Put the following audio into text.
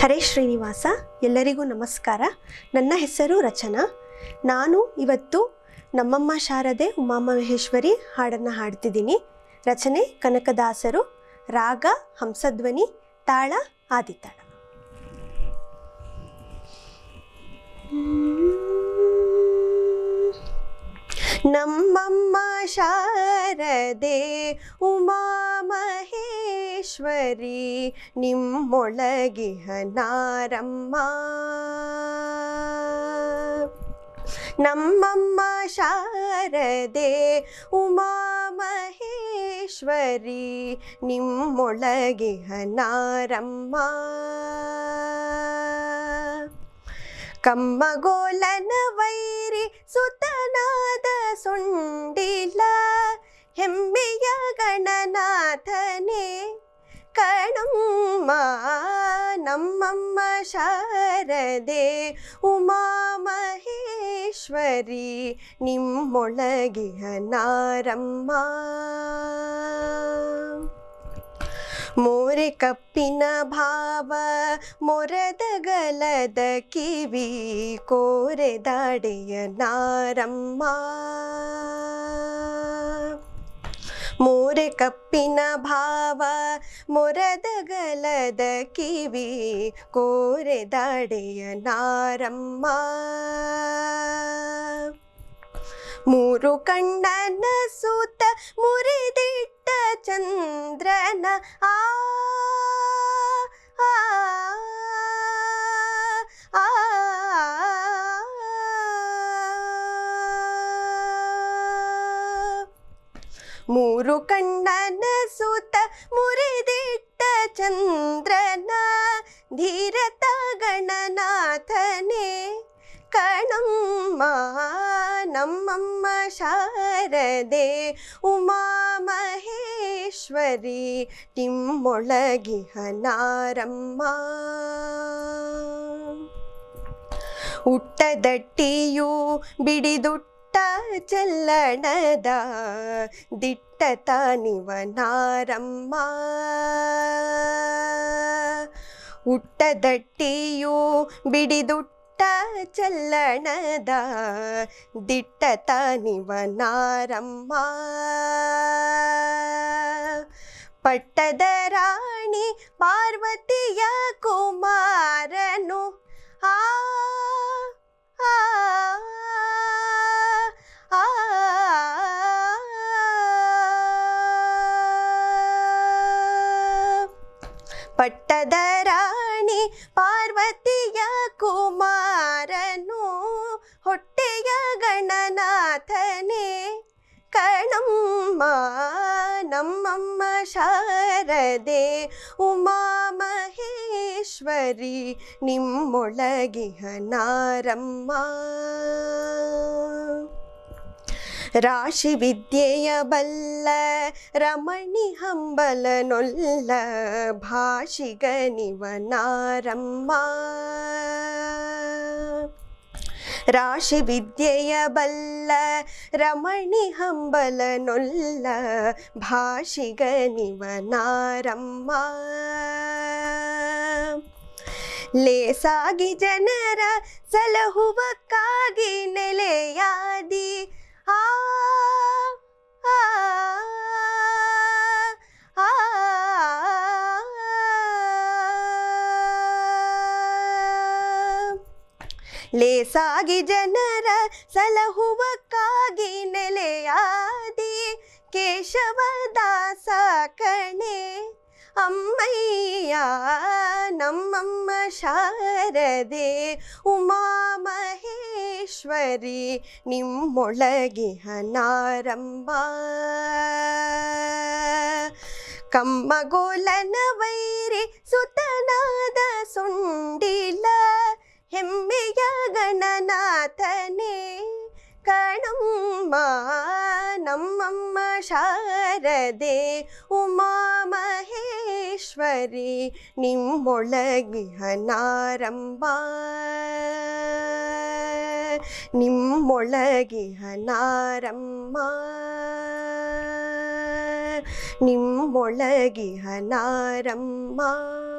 ಹರೇ ಶ್ರೀನಿವಾಸ ಎಲ್ಲರಿಗೂ ನಮಸ್ಕಾರ ನನ್ನ ಹೆಸರು ರಚನಾ ನಾನು ಇವತ್ತು ನಮ್ಮಮ್ಮ ಶಾರದೆ ಉಮಾಮಹೇಶ್ವರಿ ಹಾಡನ್ನು ಹಾಡ್ತಿದ್ದೀನಿ ರಚನೆ ಕನಕದಾಸರು ರಾಗ ಹಂಸಧ್ವನಿ ತಾಳ ಆದಿತಾಳ ನಮ್ಮಮ್ಮ ಶಾರದೆ ಉಮಾಮಹೇಶ್ವರಿ ನಿಮ್ಮೊಳಗಿಹ ನಾರಮ್ಮ ನಮ್ಮಮ್ಮ ಶಾರದೆ ಉಮಾಮಹೇಶ್ವರಿ ನಿಮ್ಮೊಳಗಿಹ ನಾರಮ್ಮ ಕಮ್ಮಗೋಲನ ವೈರಿ ಸುತನಾದ ಸುಂಡಿಲ ಹೆಮ್ಮೆಯ ಗಣನಾಥನೇ ಕಣಮ್ಮ ನಮ್ಮಮ್ಮ ಶಾರದೆ ಉಮಾಮಹೇಶ್ವರಿ ನಿಮ್ಮೊಳಗಿಹ ನಾರಮ್ಮ ಮೋರೆ ಕಪ್ಪಿನ ಭಾವ ಮೊರದಗಲದ ಕಿವಿ ಕೋರೆದಾಡೆಯ ನಾರಮ್ಮ ಮೋರೆ ಕಪ್ಪಿನ ಭಾವ ಮೊರದಗಲದ ಕಿವಿ ಕೋರೆದಾಡೆಯ ನಾರಮ್ಮ ಮೂರು ಕಣ್ಣನ ಸೂತ ಮುರಿದಿಟ್ಟ ಚಂದ್ರನ ಆ ಆ, ಆ, ಮೂರು ಕಣ್ಣನ ಸೂತ ಮುರಿದಿಟ್ಟ ಚಂದ್ರನ ಧೀರತ ಗಣನಾಥನೇ ಕಣಮ್ಮ ನಮ್ಮಮ್ಮ ಶಾರದೆ ಉಮಾಮಹೇಶ್ವರಿ ನಿಮ್ಮೊಳಗಿಹ ನಾರಮ್ಮ ಉಟ್ಟದಟ್ಟಿಯು ಬಿಡಿದುಟ್ಟ ಚಲ್ಲಣದ ದಿಟ್ಟ ತಾನಿವ ನಾರಮ್ಮ ಉಟ್ಟದಟ್ಟಿಯು ಬಿಡಿದುಟ್ಟ ಚಲ್ಲಣದ ದಿಟ್ಟ ತಾನಿವ ನಾರಮ್ಮ ಪಟ್ಟದ ರಾಣಿ ಪಾರ್ವತಿಯ ಕುಮಾರನು ಆ ಆ, ಆ, ಪಟ್ಟದ ರಾಣಿ ಪಾರ್ವತಿಯ ಕುಮಾರನು ಹೊಟ್ಟೆಯ ಗಣನಾಥನೇ ಕಣಮ್ಮ ನಮ್ಮಮ್ಮ ಶಾರದೆ ಉಮಾಮಹೇಶ್ವರಿ ನಿಮ್ಮೊಳಗಿಹ ನಾರಮ್ಮ ರಾಶಿ ವಿದ್ಯೆಯ ಬಲ್ಲ ರಮಣಿ ಹಂಬಲನೊಲ್ಲ ಭಾಷಿಗನಿವ ನಾರಮ್ಮ ರಾಶಿ ವಿದ್ಯೆಯ ಬಲ್ಲ ರಮಣಿ ಹಂಬಲನೊಲ್ಲ ಭಾಷಿಗನಿವ ನಾರಮ್ಮ ಲೇಸಾಗಿ ಜನರ ಸಲಹುವಕ್ಕಾಗಿ ನೆಲೆಯಾದಿ ಆ ಆ, ಆ, ಲೇಸಾಗಿ ಜನರ ಸಲಹುವಕ್ಕಾಗಿ ನೆಲೆಯಾದಿ ಕೇಶವದಾಸ ಕಣೆ ಅಮ್ಮಯ್ಯ ನಮ್ಮಮ್ಮ ಶಾರದೆ ಉಮಾಮಹೇಶ್ವರಿ ನಿಮ್ಮೊಳಗಿಹ ನಾರಮ್ಮ ಕಮ್ಮಗೋಲನ ವೈರಿ ಸುತನಾದ ಸುಂಡಿಲ ಹೆಮ್ಮೆಯ ಗಣನಾಥನೇ ಕಣಮ್ಮ ನಮ್ಮಮ್ಮ ಶಾರದೆ ಉಮಾಮಹೇಶ್ವರಿ ನಿಮ್ಮೊಳಗಿಹ ನಾರಮ್ಮ ನಿಮ್ಮೊಳಗಿಹ ನಾರಮ್ಮ ನಿಮ್ಮೊಳಗಿಹ ನಾರಮ್ಮ